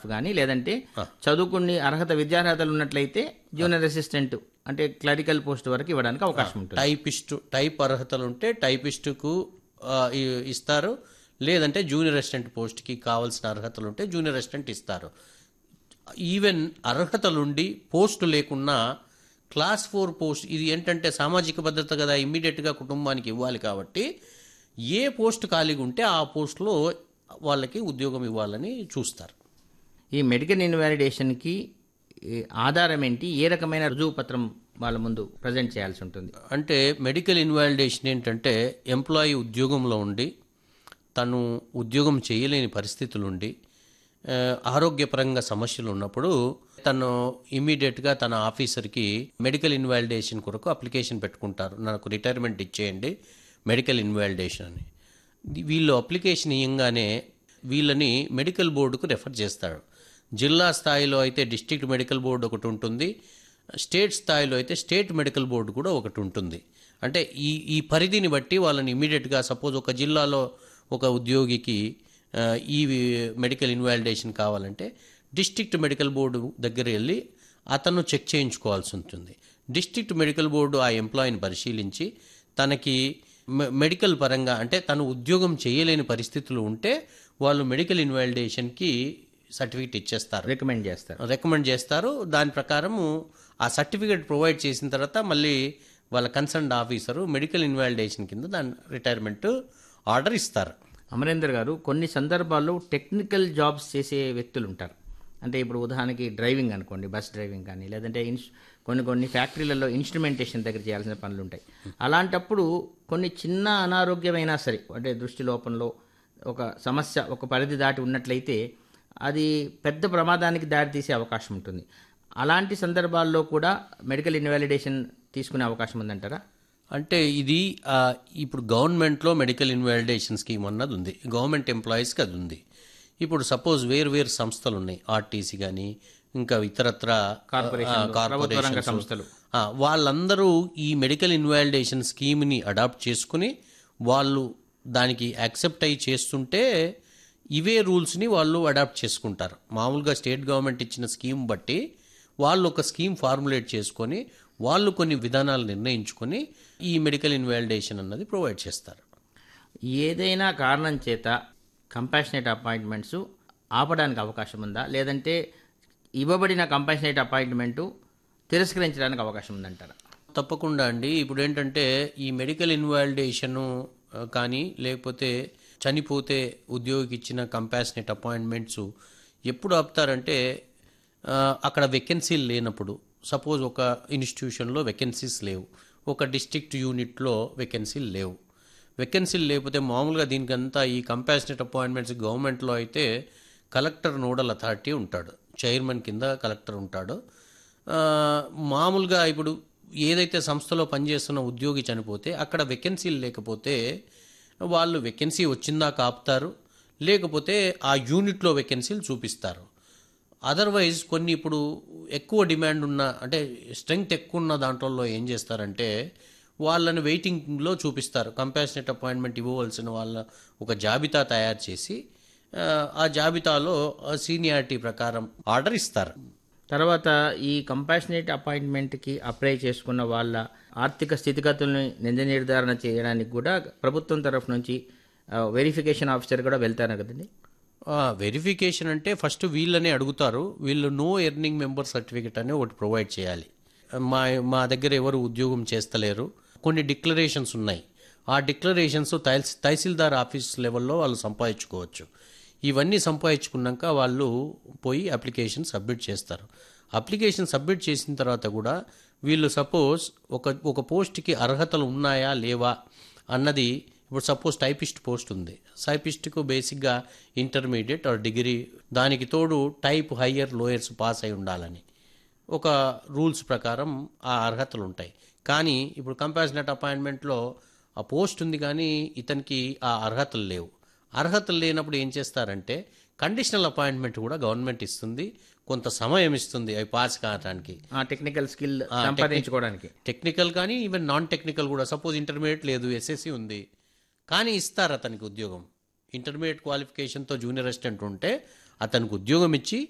Staff కానీ లేదంటే చదువుకుని అర్హత విద్యార్హతలు ఉన్నట్లయితే జూనియర్ అసిస్టెంట్ అంటే క్లరికల్ పోస్ట్ వరకు ఇవ్వడానికి అవకాశం ఉంటుంది టైపిస్ట్ టైప్ అర్హతలు ఉంటే టైపిస్టుకు ఆ, ఇ- ఇస్తారు లేదంటే జూనియర్ అసిస్టెంట్ పోస్ట్కి కావాల్సిన అర్హతలు ఉంటే జూనియర్ అసిస్టెంట్ ఇస్తారు ఈవెన్ అర్హతలుండి పోస్టు లేకున్నా క్లాస్ ఫోర్ పోస్ట్ ఇది ఏంటంటే సామాజిక భద్రత కదా ఇమ్మీడియట్గా కుటుంబానికి ఇవ్వాలి కాబట్టి ఏ పోస్ట్ ఖాళీగా ఉంటే ఆ పోస్ట్లో వాళ్ళకి ఉద్యోగం ఇవ్వాలని చూస్తారు ఈ మెడికల్ ఇన్వాలిడేషన్కి ఈ ఆధారం ఏంటి ఏ రకమైన రుజువు పత్రం వాళ్ళ ముందు ప్రజెంట్ చేయాల్సి ఉంటుంది అంటే మెడికల్ ఇన్వాలిడేషన్ ఏంటంటే ఎంప్లాయీ ఉద్యోగంలో ఉండి తను ఉద్యోగం చేయలేని పరిస్థితులు ఉండి ఆ, ఆరోగ్యపరంగా సమస్యలు ఉన్నప్పుడు తను ఇమ్మీడియట్గా తన ఆఫీసర్కి మెడికల్ ఇన్వాలిడేషన్ కొరకు అప్లికేషన్ పెట్టుకుంటారు నాకు రిటైర్మెంట్ ఇచ్చేయండి మెడికల్ ఇన్వాలిడేషన్ అని ది- వీళ్ళు అప్లికేషన్ ఇవ్వగానే వీళ్ళని మెడికల్ బోర్డుకు రెఫర్ చేస్తాడు జిల్లా స్థాయిలో అయితే డిస్ట్రిక్ట్ మెడికల్ బోర్డు ఒకటి ఉంటుంది స్టేట్ స్థాయిలో అయితే స్టేట్ మెడికల్ బోర్డు కూడా ఒకటి ఉంటుంది అంటే ఈ ఈ పరిధిని బట్టి వాళ్ళని ఇమీడియట్గా సపోజ్ ఒక జిల్లాలో ఒక ఉద్యోగికి ఆ, ఈ మెడికల్ ఇన్వాలిడేషన్ కావాలంటే డిస్ట్రిక్ట్ మెడికల్ బోర్డు దగ్గర వెళ్ళి అతను చెక్ చేయించుకోవాల్సి ఉంటుంది డిస్ట్రిక్ట్ మెడికల్ బోర్డు ఆ ఎంప్లాయీని పరిశీలించి తనకి మె- మెడికల్ పరంగా అంటే తను ఉద్యోగం చేయలేని పరిస్థితులు ఉంటే వాళ్ళు మెడికల్ ఇన్వాలిడేషన్కి సర్టిఫికేట్ ఇచ్చేస్తారు రికమెండ్ చేస్తారు రికమెండ్ చేస్తారు దాని ప్రకారము ఆ సర్టిఫికేట్ ప్రొవైడ్ చేసిన తర్వాత మళ్ళీ వాళ్ళ కన్సర్న్ ఆఫీసరు మెడికల్ ఇన్వాలిడేషన్ కింద దాని రిటైర్మెంట్ ఆర్డర్ ఇస్తారు అమరేందర్ గారు కొన్ని సందర్భాల్లో టెక్నికల్ జాబ్స్ చేసే వ్యక్తులు ఉంటారు అంటే ఇప్పుడు ఉదాహరణకి డ్రైవింగ్ అనుకోండి బస్ డ్రైవింగ్ కానీ లేదంటే ఇన్స్ కొన్ని కొన్ని ఫ్యాక్టరీలలో ఇన్స్ట్రుమెంటేషన్ దగ్గర చేయాల్సిన పనులు ఉంటాయి అలాంటప్పుడు కొన్ని చిన్న అనారోగ్యమైనా సరే అంటే దృష్టి లోపంలో ఒక సమస్య ఒక పరిధి దాటి ఉన్నట్లయితే అది పెద్ద ప్రమాదానికి దారితీసే అవకాశం ఉంటుంది అలాంటి సందర్భాల్లో కూడా మెడికల్ ఇన్వాలిడేషన్ తీసుకునే అవకాశం ఉందంటారా అంటే ఇది ఆ, ఇప్పుడు గవర్నమెంట్లో మెడికల్ ఇన్వాలిడేషన్ స్కీమ్ అన్నది ఉంది గవర్నమెంట్ ఎంప్లాయీస్కి అది ఉంది ఇప్పుడు సపోజ్ వేరు వేరు సంస్థలు ఉన్నాయి ఆర్టీసీ కానీ ఇంకా ఇతరత్ర కార్పొరేషన్లు, ప్రభుత్వ రంగ కార్పొరేషన్స్ సంస్థలు. ఆ, వాళ్ళందరూ ఈ మెడికల్ ఇన్వాలిడేషన్ స్కీమ్ని అడాప్ట్ చేసుకుని వాళ్ళు దానికి యాక్సెప్ట్ అయ్యి చేస్తుంటే ఇవే రూల్స్ని వాళ్ళు అడాప్ట్ చేసుకుంటారు మామూలుగా స్టేట్ గవర్నమెంట్ ఇచ్చిన స్కీమ్ బట్టి వాళ్ళు ఒక స్కీమ్ ఫార్ములేట్ చేసుకొని వాళ్ళు కొన్ని విధానాలు నిర్ణయించుకొని ఈ మెడికల్ ఇన్వాలిడేషన్ అన్నది ప్రొవైడ్ చేస్తారు ఏదైనా కారణం చేత కంపాషనేట్ అపాయింట్మెంట్స్ ఆపడానికి అవకాశం ఉందా లేదంటే ఇవ్వబడిన కంపాషనేట్ అపాయింట్మెంటు తిరస్కరించడానికి అవకాశం ఉందంటారా తప్పకుండా అండి ఇప్పుడు ఏంటంటే ఈ మెడికల్ ఇన్వాలిడేషను ఆ, కానీ లేకపోతే చనిపోతే ఉద్యోగికి ఇచ్చిన కంపాషనేట్ అపాయింట్మెంట్స్ ఎప్పుడు ఆపుతారంటే ఆ, అక్కడ వెకెన్సీలు లేనప్పుడు సపోజ్ ఒక ఇన్స్టిట్యూషన్లో వెకెన్సీస్ లేవు ఒక డిస్ట్రిక్ట్ యూనిట్లో వెకెన్సీలు లేవు వెకెన్సీలు లేకపోతే మామూలుగా దీనికంతా ఈ కంపాషనేట్ అపాయింట్మెంట్స్ గవర్నమెంట్లో అయితే కలెక్టర్ నోడల్ అథారిటీ ఉంటాడు చైర్మన్ కింద కలెక్టర్ ఉంటాడు ఆ, మామూలుగా ఇప్పుడు ఏదైతే సంస్థలో పనిచేస్తున్న ఉద్యోగి చనిపోతే అక్కడ వెకెన్సీలు లేకపోతే వాళ్ళు వెకెన్సీ వచ్చిందాక ఆపుతారు లేకపోతే ఆ యూనిట్లో వెకెన్సీలు చూపిస్తారు అదర్వైజ్ కొన్ని ఇప్పుడు ఎక్కువ డిమాండ్ ఉన్న అంటే స్ట్రెంగ్త్ ఎక్కువ ఉన్న దాంట్లో ఏం చేస్తారంటే వాళ్ళని వెయిటింగ్లో చూపిస్తారు కంపాషనేట్ అపాయింట్మెంట్ ఇవ్వవలసిన వాళ్ళ ఒక జాబితా తయారు చేసి ఆ, ఆ జాబితాలో సీనియారిటీ ప్రకారం ఆర్డర్ ఇస్తారు తర్వాత ఈ కంపాషనేట్ అపాయింట్మెంట్కి అప్లై చేసుకున్న వాళ్ళ ఆర్థిక స్థితిగతుల్ని నిజ నిర్ధారణ చేయడానికి కూడా ప్రభుత్వం తరఫు నుంచి వెరిఫికేషన్ ఆఫీసర్ కూడా వెళ్తారు కదండి వెరిఫికేషన్ అంటే ఫస్ట్ వీళ్ళనే అడుగుతారు వీళ్ళు నో ఎర్నింగ్ మెంబర్ సర్టిఫికేట్ అని ఒకటి ప్రొవైడ్ చేయాలి మా మా దగ్గర ఎవరు ఉద్యోగం చేస్తలేరు కొన్ని డిక్లరేషన్స్ ఉన్నాయి ఆ డిక్లరేషన్స్ తహసీ తహసీల్దార్ ఆఫీస్ లెవెల్లో వాళ్ళు సంపాదించుకోవచ్చు ఇవన్నీ సంపాదించుకున్నాక వాళ్ళు పోయి అప్లికేషన్ సబ్మిట్ చేస్తారు అప్లికేషన్ సబ్మిట్ చేసిన తర్వాత కూడా వీళ్ళు సపోజ్ ఒక ఒక పోస్ట్కి అర్హతలు ఉన్నాయా లేవా అన్నది ఇప్పుడు సపోజ్ టైపిస్ట్ పోస్ట్ ఉంది టైపిస్ట్కు బేసిక్గా ఇంటర్మీడియట్ ఆర్ డిగ్రీ దానికి తోడు టైప్ హయ్యర్ లోయర్స్ పాస్ అయి ఉండాలని ఒక రూల్స్ ప్రకారం ఆ అర్హతలు ఉంటాయి కానీ ఇప్పుడు కంపాషనట్ అపాయింట్మెంట్లో ఆ పోస్ట్ ఉంది కానీ ఇతనికి ఆ అర్హతలు లేవు అర్హతలు లేనప్పుడు ఏం చేస్తారంటే కండిషనల్ అపాయింట్మెంట్ కూడా గవర్నమెంట్ ఇస్తుంది కొంత సమయం ఇస్తుంది అవి పాస్ కావడానికి ఆ టెక్నికల్ స్కిల్ సంపాదించుకోవడానికి టెక్నికల్ కానీ ఈవెన్ నాన్ టెక్నికల్ కూడా సపోజ్ ఇంటర్మీడియట్ లేదు ఎస్ఎస్సి ఉంది కానీ ఇస్తారు అతనికి ఉద్యోగం ఇంటర్మీడియట్ క్వాలిఫికేషన్తో జూనియర్ అసిస్టెంట్ ఉంటే అతనికి ఉద్యోగం ఇచ్చి